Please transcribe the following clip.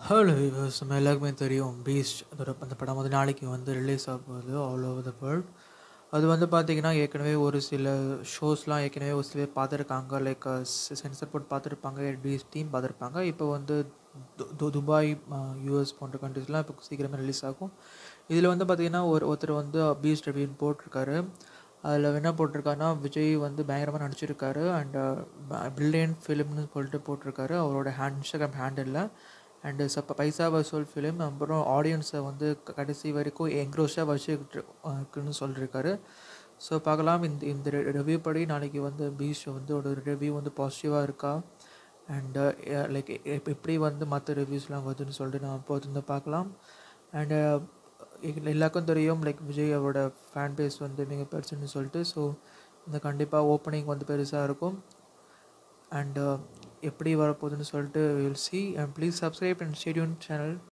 hello viewers நம்ம எல்லாருக்குமே தெரியும் பீஸ்ட் அதோட அந்த படம் வந்து நாளைக்கு வந்து ரிலீஸ் ஆக போகுது ஆல் ஓவர் த வேர்ல்ட் அது வந்து பார்த்திங்கன்னா ஏற்கனவே ஒரு சில ஷோஸ்லாம் ஏற்கனவே ஒரு சில பேர் பார்த்துருக்காங்க லைக் சென்சர் போட்டு பார்த்துருப்பாங்க பீஸ்ட் டீம் பார்த்துருப்பாங்க இப்போ வந்து து- து- துபாய் யூஎஸ் போன்ற கண்ட்ரிஸ்லாம் இப்போ சீக்கிரமே ரிலீஸ் ஆகும் இதில் வந்து பார்த்திங்கன்னா ஒரு ஒருத்தர் வந்து பீஸ்ட் ரிவ்யூன்னு போட்டிருக்காரு அதில் என்ன போட்டிருக்காருன்னா விஜய் வந்து பயங்கரமாக நடிச்சிருக்காரு அண்ட் பிரில்லியன்ட் ஃபிலிம்னு சொல்லிட்டு போட்டிருக்காரு அவரோட ஹேண்ட் இன்ஸ்டாகிராம் ஹேண்டில் அண்டு சப்ப பைசா வசூல் ஃபிலிம் அப்புறம் ஆடியன்ஸை வந்து க- கடைசி வரைக்கும் எங்க்ரோஷாக வச்சுக்கிட்டு இருக்குன்னு சொல்லியிருக்காரு ஸோ பார்க்கலாம் இந்த இந்த ரிவ்யூ படி நாளைக்கு வந்து பீச் வந்து ஒரு ரிவ்யூ வந்து பாசிட்டிவாக இருக்கா அண்டு லைக் எப்படி வந்து மற்ற ரிவ்யூஸ்லாம் வருதுன்னு சொல்லிட்டு நான் பொறுத்து வந்து பார்க்கலாம் அண்டு எல்லாருக்கும் தெரியும் லைக் விஜய் அவரோட ஃபேன் பேஸ் வந்து மிக பெருசுன்னு சொல்லிட்டு ஸோ இந்த கண்டிப்பாக ஓப்பனிங் வந்து பெருசாக இருக்கும் அண்ட் எப்படி வரப்போகுதுன்னு சொல்லிட்டு will see and please subscribe and stay tuned channel